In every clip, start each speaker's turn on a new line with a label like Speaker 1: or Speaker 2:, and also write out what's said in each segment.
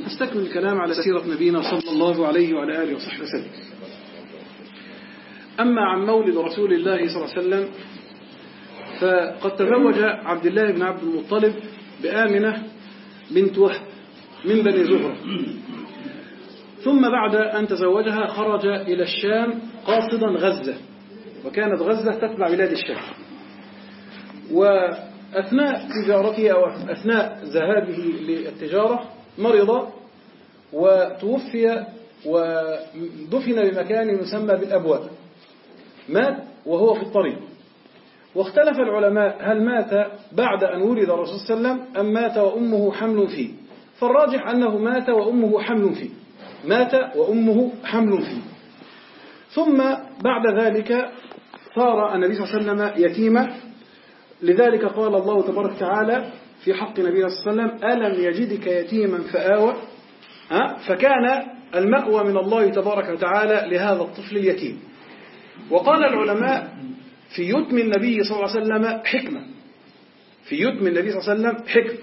Speaker 1: نستكمل الكلام على سيرة نبينا صلى الله عليه وعلى آله وصحبه وسلم أما عن مولد رسول الله صلى الله عليه وسلم فقد تزوج عبد الله بن عبد المطلب بآمنة بنت وهب من بني زهرة ثم بعد أن تزوجها خرج إلى الشام قاصدا غزة وكانت غزة تتبع بلاد الشام وأثناء تجارته أو أثناء ذهابه للتجارة مرض وتوفي ودفن بمكان يسمى بالأبواب مات وهو في الطريق واختلف العلماء هل مات بعد أن ولد الرسول صلى الله عليه وسلم أم مات وأمه حمل فيه فالراجح أنه مات وأمه حمل فيه مات وأمه حمل فيه ثم بعد ذلك صار النبي صلى الله عليه وسلم يتيما لذلك قال الله تبارك وتعالى في حق نبينا صلى الله عليه وسلم ألم يجدك يتيما فآوى فكان المأوى من الله تبارك وتعالى لهذا الطفل اليتيم وقال العلماء في يتم النبي صلى الله عليه وسلم حكمة في يتم النبي صلى الله عليه وسلم حكمة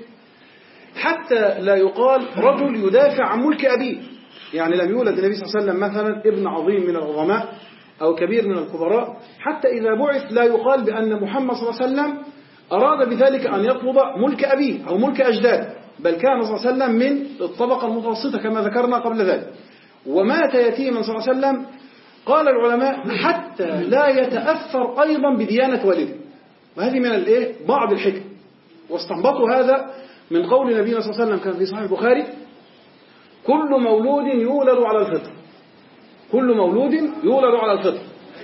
Speaker 1: حتى لا يقال رجل يدافع عن ملك أبيه يعني لم يولد النبي صلى الله عليه وسلم مثلا ابن عظيم من العظماء أو كبير من الكبراء حتى إذا بعث لا يقال بأن محمد صلى الله عليه وسلم أراد بذلك أن يطلب ملك أبيه أو ملك أجداده بل كان صلى الله عليه وسلم من الطبقة المتوسطة كما ذكرنا قبل ذلك ومات يتيما صلى الله عليه وسلم قال العلماء حتى لا يتأثر أيضا بديانة والده وهذه من الايه بعض الحكم واستنبطوا هذا من قول نبينا صلى الله عليه وسلم كان في صحيح البخاري كل مولود يولد على الفطر كل مولود يولد على الفطر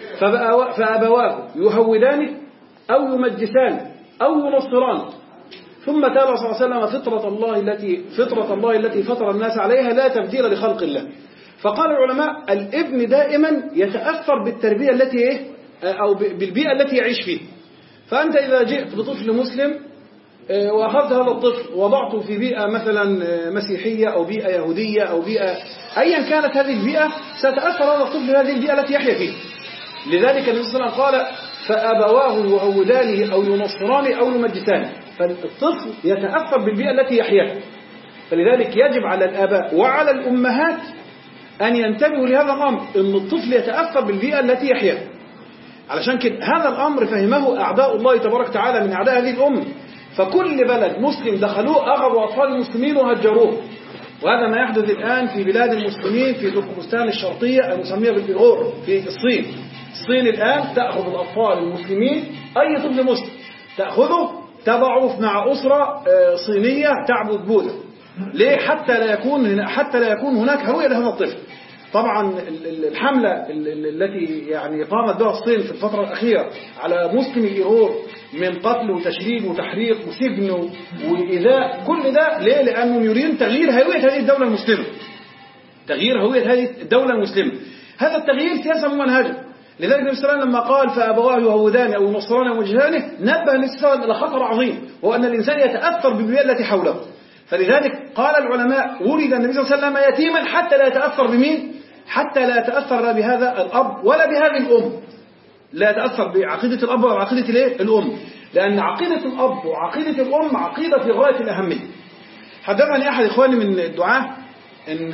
Speaker 1: فأبواه يهودانه أو يمجسانه أو ينصرانه ثم تابع صلى الله عليه وسلم فطرة الله التي فطرة الله التي فطر الناس عليها لا تبديل لخلق الله فقال العلماء الابن دائما يتأثر بالتربية التي إيه أو بالبيئة التي يعيش فيها فأنت إذا جئت بطفل مسلم وأخذت هذا الطفل وضعته في بيئة مثلا مسيحية أو بيئة يهودية أو بيئة أيا كانت هذه البيئة ستأثر هذا الطفل بهذه البيئة التي يحيا فيها لذلك النبي صلى الله عليه وسلم قال فأبواه يهودانه أو ينصرانه أو يمجسانه فالطفل يتأثر بالبيئة التي يحياها فلذلك يجب على الآباء وعلى الأمهات أن ينتبهوا لهذا الأمر أن الطفل يتأثر بالبيئة التي يحياها علشان كده هذا الأمر فهمه أعداء الله تبارك وتعالى من أعداء هذه الأمة فكل بلد مسلم دخلوه أخذوا أطفال المسلمين وهجروه وهذا ما يحدث الآن في بلاد المسلمين في تركمستان الشرقية المسمية بالإيغور في الصين الصين الآن تأخذ الأطفال المسلمين أي طفل مسلم تأخذه تضعه مع أسرة صينية تعبد بوذا ليه حتى لا يكون حتى لا يكون هناك هوية لهذا الطفل طبعا الحملة التي يعني قامت بها الصين في الفترة الأخيرة على مسلم الإيغور من قتل وتشريد وتحريق وسجن وإيذاء كل ده ليه؟ لأنهم يريدون تغيير هوية هذه الدولة المسلمة تغيير هوية هذه الدولة المسلمة هذا التغيير سياسة ممنهجة لذلك النبي صلى الله عليه وسلم لما قال فأبواه يهودان أو ينصران أو يجهانه نبه النبي صلى الله عليه وسلم إلى خطر عظيم وهو أن الإنسان يتأثر بالبيئة التي حوله فلذلك قال العلماء ولد النبي صلى الله عليه وسلم يتيما حتى لا يتأثر بمين؟ حتى لا يتأثر لا بهذا الأب ولا بهذه الأم لا يتأثر بعقيدة الأب ولا بعقيدة الايه؟ الأم لأن عقيدة الأب وعقيدة الأم عقيدة في غاية الأهمية حدثني أحد إخواني من الدعاة إن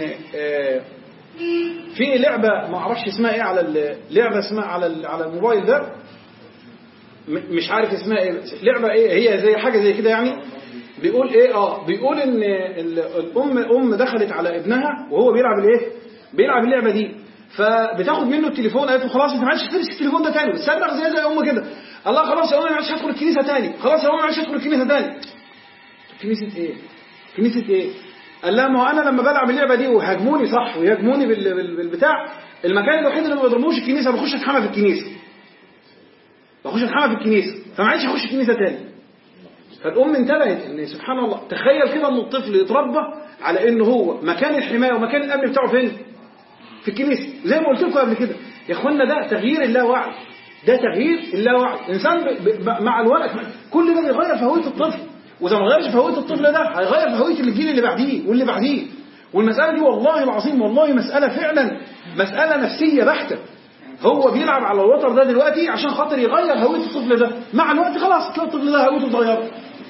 Speaker 1: في لعبة ما أعرفش اسمها إيه على لعبة اسمها على على الموبايل ده مش عارف اسمها إيه لعبة إيه هي زي حاجة زي كده يعني بيقول إيه آه بيقول إن الأم أم دخلت على ابنها وهو بيلعب الإيه بيلعب اللعبة دي فبتاخد منه التليفون قالت له خلاص انت ما عادش تمسك التليفون ده تاني صدق زي زي امه كده الله خلاص يا امي ما عادش هدخل الكنيسه تاني خلاص يا امي ما عادش هدخل الكنيسه تاني كنيسه ايه كنيسه ايه قال لها ما هو انا لما بلعب اللعبه دي وهاجموني صح ويهاجموني بالبتاع المكان الوحيد اللي ما بيضربوش الكنيسه بخش اتحمى في الكنيسه بخش اتحمى في الكنيسه فما عادش اخش الكنيسه تاني فالام انتبهت ان سبحان الله تخيل كده ان الطفل يتربى على ان هو مكان الحمايه ومكان الامن بتاعه فين في الكنيسة زي ما قلت لكم قبل كده يا اخوانا ده تغيير اللاوعي ده تغيير اللاوعي الانسان ب... ب... مع الوقت كل ده بيغير في هويه الطفل واذا ما غيرش في هويه الطفل ده هيغير في هويه الجيل اللي بعديه واللي بعديه والمساله دي والله العظيم والله مساله فعلا مساله نفسيه بحته هو بيلعب على الوتر ده دلوقتي عشان خاطر يغير هويه الطفل ده مع الوقت خلاص تلاقي الطفل ده هويته اتغيرت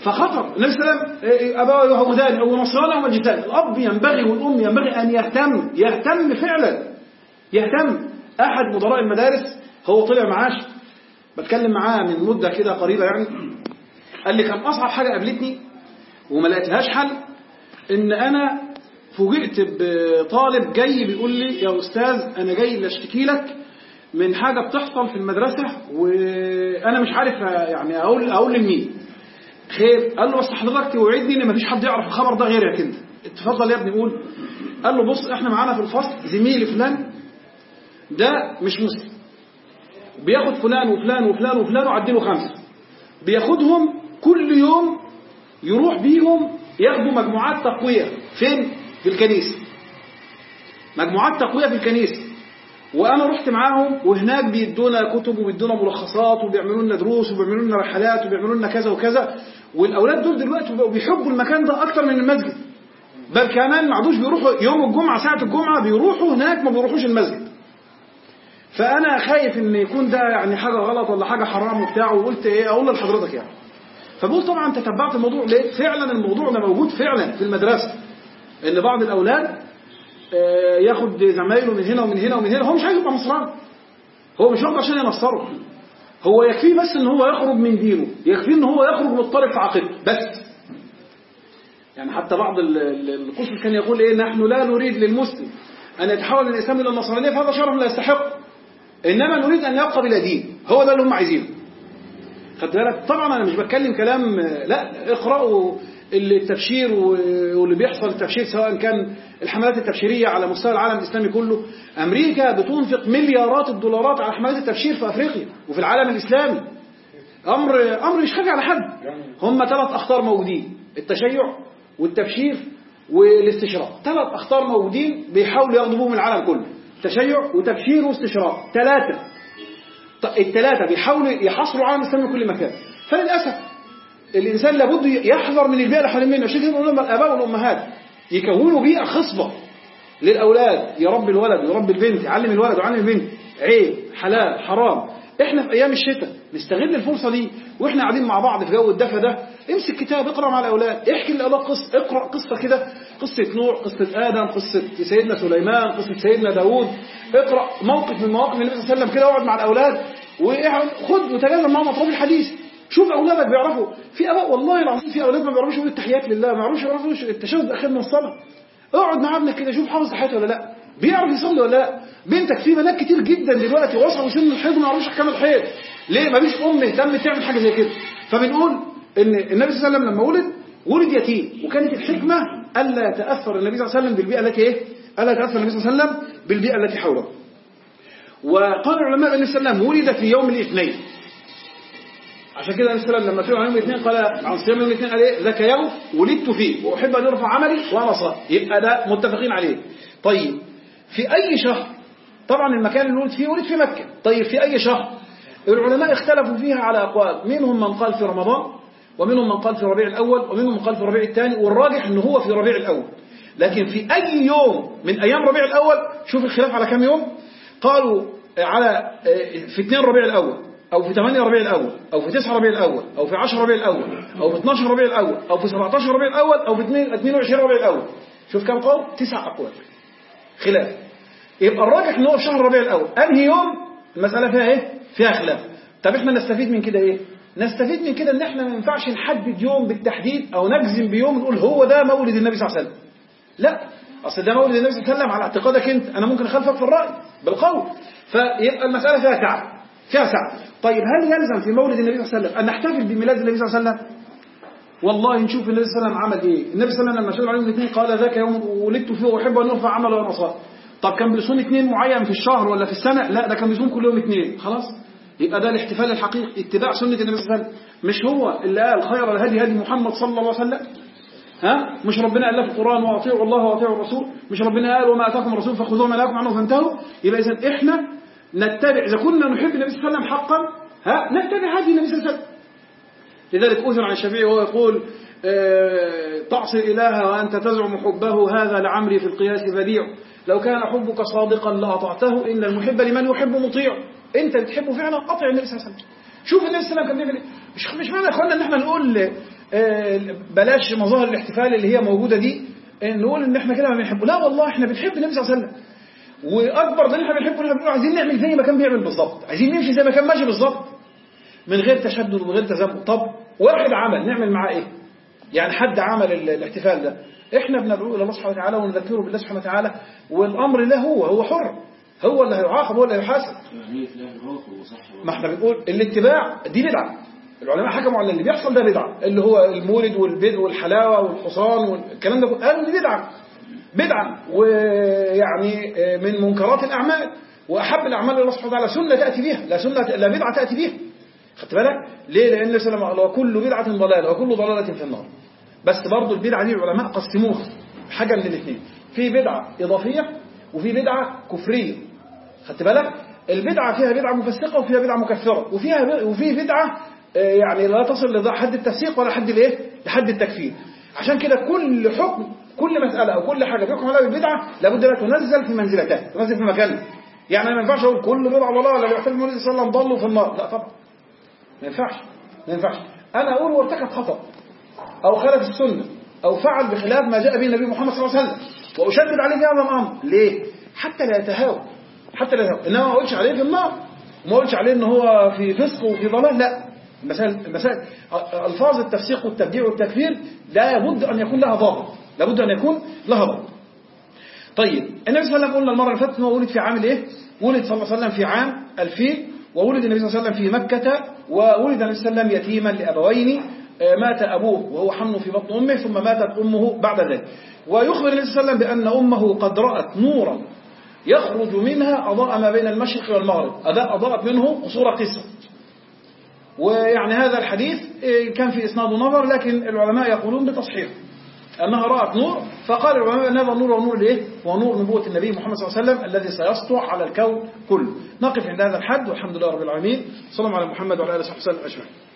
Speaker 1: فخطر النبي صلى الله عليه وسلم أبوه يهودان أو نصران أو مجتان الأب ينبغي والأم ينبغي أن يهتم يهتم فعلا يهتم أحد مدراء المدارس هو طلع معاش بتكلم معاه من مدة كده قريبة يعني قال لي كان أصعب حاجة قابلتني وما لقيتلهاش حل إن أنا فوجئت بطالب جاي بيقول لي يا أستاذ أنا جاي أشتكي لك من حاجة بتحصل في المدرسة وأنا مش عارف يعني أقول أقول لمين خير قال له بس حضرتك توعدني ان مفيش حد يعرف الخبر ده غيرك انت اتفضل يا ابني قول قال له بص احنا معانا في الفصل زميلي فلان ده مش مسلم بياخد فلان وفلان وفلان وفلان وعديله خمسه بياخدهم كل يوم يروح بيهم ياخدوا مجموعات تقويه فين في الكنيسه مجموعات تقويه في الكنيسه وانا رحت معاهم وهناك بيدونا كتب وبيدونا ملخصات وبيعملوا لنا دروس وبيعملوا لنا رحلات وبيعملوا لنا كذا وكذا والاولاد دول دلوقتي بقوا بيحبوا المكان ده اكتر من المسجد بل كمان ما عادوش بيروحوا يوم الجمعه ساعه الجمعه بيروحوا هناك ما بيروحوش المسجد فانا خايف ان يكون ده يعني حاجه غلط ولا حاجه حرام وبتاع وقلت ايه اقول لحضرتك يعني فبقول طبعا تتبعت الموضوع ليه فعلا الموضوع ده موجود فعلا في المدرسه ان بعض الاولاد ياخد زمايله من هنا ومن هنا ومن هنا هو مش عايز يبقى نصراني هو مش واخد عشان ينصره هو يكفيه بس ان هو يخرج من دينه يكفيه ان هو يخرج مضطرب في عقيدته بس يعني حتى بعض القصص كان يقول ايه نحن لا نريد للمسلم ان يتحول الاسلام الى النصرانيه فهذا شرف لا يستحق انما نريد ان يبقى بلا دين هو ده اللي هم عايزينه خدت بالك طبعا انا مش بتكلم كلام لا اقرأوا التبشير واللي بيحصل التبشير سواء كان الحملات التبشيرية على مستوى العالم الإسلامي كله أمريكا بتنفق مليارات الدولارات على حملات التبشير في أفريقيا وفي العالم الإسلامي أمر أمر مش خارج على حد هم ثلاث أخطار موجودين التشيع والتبشير والاستشراق ثلاث أخطار موجودين بيحاولوا ياخدوا بهم العالم كله تشيع وتبشير واستشراق ثلاثة الثلاثة بيحاولوا يحصروا العالم الإسلامي في كل مكان فللأسف الإنسان لابد يحذر من البيئة اللي حوالين منه عشان كده بنقول الآباء والأمهات يكونوا بيئة خصبة للأولاد يربي الولد ويربي البنت يعلم الولد ويعلم البنت عيب حلال حرام احنا في أيام الشتاء نستغل الفرصة دي واحنا قاعدين مع بعض في جو الدفى ده امسك كتاب اقرا مع الأولاد احكي للأولاد قصة اقرأ قصة كده قصة نوح قصة آدم قصة سيدنا سليمان قصة سيدنا داوود اقرأ موقف من مواقف النبي صلى الله عليه وسلم كده واقعد مع الأولاد وخد وتجاذب معهم أطراف الحديث شوف أولادك بيعرفوا في أباء والله العظيم في أولاد ما بيعرفوش يقولوا التحيات لله ما بيعرفوش يعرفوا التشهد الأخير من الصلاة اقعد مع ابنك كده شوف حافظ تحياته ولا لا بيعرف يصلي ولا لا بنتك في بنات كتير جدا دلوقتي وصلوا سن الحيض ما يعرفوش احكام الحيض ليه ما فيش ام اهتمت تعمل حاجه زي كده فبنقول ان النبي صلى الله عليه وسلم لما ولد ولد يتيم وكانت الحكمه الا يتاثر النبي صلى الله عليه وسلم بالبيئه التي ايه الا يتاثر النبي صلى الله عليه وسلم بالبيئه التي حوله وقال العلماء النبي صلى الله عليه وسلم ولد في يوم الاثنين عشان كده النبي صلى الله عليه وسلم لما سئل عن يوم الاثنين قال عن صيام يوم الاثنين قال ايه ذاك يوم ولدت فيه واحب ان يرفع عملي وانا صائم يبقى ده متفقين عليه طيب في اي شهر طبعا المكان اللي ولد فيه ولد في مكه طيب في اي شهر العلماء اختلفوا فيها على اقوال منهم من قال في رمضان ومنهم من قال في ربيع الاول ومنهم من قال في ربيع الثاني والراجح ان هو في ربيع الاول لكن في اي يوم من ايام ربيع الاول شوف الخلاف على كم يوم قالوا على في 2 ربيع الاول أو في 8 ربيع الأول أو في 9 ربيع الأول أو في 10 ربيع الأول أو في 12 ربيع الأول أو في 17 ربيع الأول أو في 22 ربيع الأول شوف كم قول تسع أقوال خلاف يبقى الراجح ان هو في شهر ربيع الأول أنهي يوم المسألة فيها إيه فيها خلاف طب إحنا نستفيد من كده إيه نستفيد من كده إن إحنا ما ينفعش نحدد يوم بالتحديد أو نجزم بيوم نقول هو ده مولد النبي صلى الله عليه وسلم لا أصل ده مولد النبي صلى الله عليه وسلم على اعتقادك أنت أنا ممكن أخالفك في الرأي بالقول فيبقى المسألة فيها تعب فيها سعة طيب هل يلزم في مولد النبي صلى الله عليه وسلم أن نحتفل بميلاد النبي صلى الله عليه وسلم والله نشوف النبي صلى الله عليه وسلم عمل إيه النبي صلى الله عليه وسلم لما شهد عليهم الاثنين قال ذاك يوم ولدت فيه وأحب أن يرفع عمل وأنا صائم طب كان بيصوم اثنين معين في الشهر ولا في السنة لا ده كان بيصوم كل يوم اثنين خلاص يبقى ده الاحتفال الحقيقي اتباع سنة النبي صلى الله عليه وسلم مش هو اللي قال خير الهدي هدي محمد صلى الله عليه وسلم ها مش ربنا قال في القرآن واطيعوا الله واطيعوا الرسول مش ربنا قال وما اتاكم الرسول فخذوه ما نهاكم عنه فانتهوا يبقى اذا احنا نتبع اذا كنا نحب النبي صلى الله عليه وسلم حقا ها نتبع هدي النبي صلى الله عليه وسلم لذلك أثر عن الشافعي وهو يقول اه تعصي الإله وأنت تزعم حبه هذا لعمري في القياس بديع لو كان حبك صادقا لأطعته إن المحب لمن يحب مطيع أنت بتحبه فعلا أطع النبي صلى الله عليه وسلم شوف النبي صلى الله عليه وسلم كان بيعمل مش مش معنى يا اخوانا ان احنا نقول آه، بلاش مظاهر الاحتفال اللي هي موجودة دي آه، نقول ان احنا كده ما بنحبه لا والله احنا بنحب النبي صلى الله عليه وسلم واكبر دليل احنا بنحبه ان احنا بنقول عايزين نعمل زي ما كان بيعمل بالظبط عايزين نمشي زي ما كان ماشي بالظبط من غير تشدد ومن غير تزمت طب واحد عمل نعمل معاه ايه يعني حد عمل ال- الاحتفال ده احنا بندعوه الى الله سبحانه وتعالى ونذكره بالله سبحانه وتعالى والامر له هو هو حر هو اللي هيعاقب هو اللي هيحاسب
Speaker 2: مين فلان غلط وصح
Speaker 1: ما احنا بنقول الاتباع دي بدعة العلماء حكموا على اللي بيحصل ده بدعة اللي هو المولد والبدء والحلاوة والحصان والكلام ده كله قالوا دي بدعة بدعة ويعني من منكرات الأعمال وأحب الأعمال الله سبحانه وتعالى سنة تأتي بها لا سنة لا بدعة تأتي بها خدت بالك ليه لأن النبي صلى الله عليه وسلم قال وكل بدعة ضلالة وكل ضلالة في النار بس برضو البدعة دي العلماء قسموها حاجة من الاثنين في بدعة إضافية وفي بدعة كفرية خدت بالك البدعة فيها بدعة مفسقة وفيها بدعة مكفرة وفيها وفي بدعة آه، يعني لا تصل لحد التفسيق ولا حد الايه لحد التكفير عشان كده كل حكم كل مسألة أو كل حاجة بيحكم عليها بالبدعة لابد أن تنزل في منزلتها تنزل في مكانها يعني ما ينفعش أقول كل بدعة ضلالة اللي بيحتفل النبي صلى الله عليه وسلم ضلوا في النار لا طبعا ما ينفعش ما ينفعش أنا أقول هو ارتكب خطأ أو خالف السنة أو فعل بخلاف ما جاء به النبي محمد صلى الله عليه وسلم وأشدد عليه في هذا الأمر ليه؟ حتى لا يتهاوى حتى لا يتهاوى إنما ما أقولش عليه في النار وما أقولش عليه إن هو في فسق وفي ضلال لا المسائل المسائل ألفاظ التفسيق والتبديع والتكفير لا بد أن يكون لها ضابط لابد أن يكون لها ضابط طيب النبي صلى الله عليه وسلم قلنا المرة اللي فاتت إن هو ولد في عام إيه؟ ولد صلى الله عليه وسلم في عام الفيل وولد النبي صلى الله عليه وسلم في مكة وولد النبي صلى الله عليه وسلم يتيما لأبوين آه، مات أبوه وهو حمل في بطن أمه ثم ماتت أمه بعد ذلك ويخبر النبي صلى الله عليه وسلم بأن أمه قد رأت نورا يخرج منها أضاء ما بين المشرق والمغرب أضاء أضاءت منه قصور قصة ويعني هذا الحديث آه، كان في إسناد نظر لكن العلماء يقولون بتصحيح أنها رأت نور فقال العلماء أن هذا النور هو نور الإيه؟ هو نور نبوة النبي محمد صلى الله عليه وسلم الذي سيسطع على الكون كله نقف عند هذا الحد والحمد لله رب العالمين صلى الله على محمد وعلى آله وصحبه وسلم أجمعين